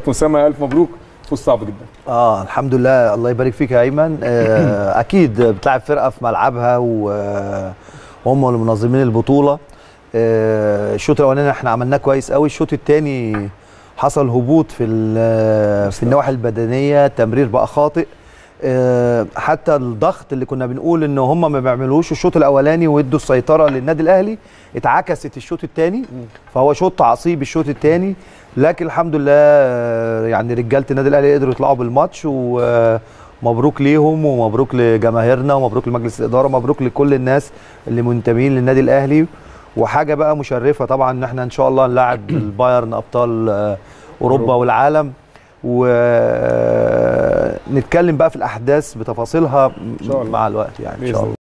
كابتن اسامه الف مبروك فوز صعب جدا اه الحمد لله الله يبارك فيك يا ايمن آه اكيد بتلعب فرقه في ملعبها و- وهم اللي منظمين البطوله آه الشوط الاولاني احنا عملناه كويس قوي الشوط الثاني حصل هبوط في ال- في النواحي البدنيه تمرير بقى خاطئ آه، حتى الضغط اللي كنا بنقول ان هم ما بيعملوش الشوط الاولاني وادوا السيطره للنادي الاهلي اتعكست الشوط الثاني فهو شوط تعصيب الشوط الثاني لكن الحمد لله آه، يعني رجاله النادي الاهلي قدروا يطلعوا بالماتش ومبروك ليهم ومبروك لجماهيرنا ومبروك لمجلس الاداره ومبروك لكل الناس اللي منتمين للنادي الاهلي وحاجه بقى مشرفه طبعا ان احنا ان شاء الله نلاعب البايرن ابطال آه، اوروبا والعالم ونتكلم بقى في الاحداث بتفاصيلها شاء الله. مع الوقت يعني ان بإذن شاء الله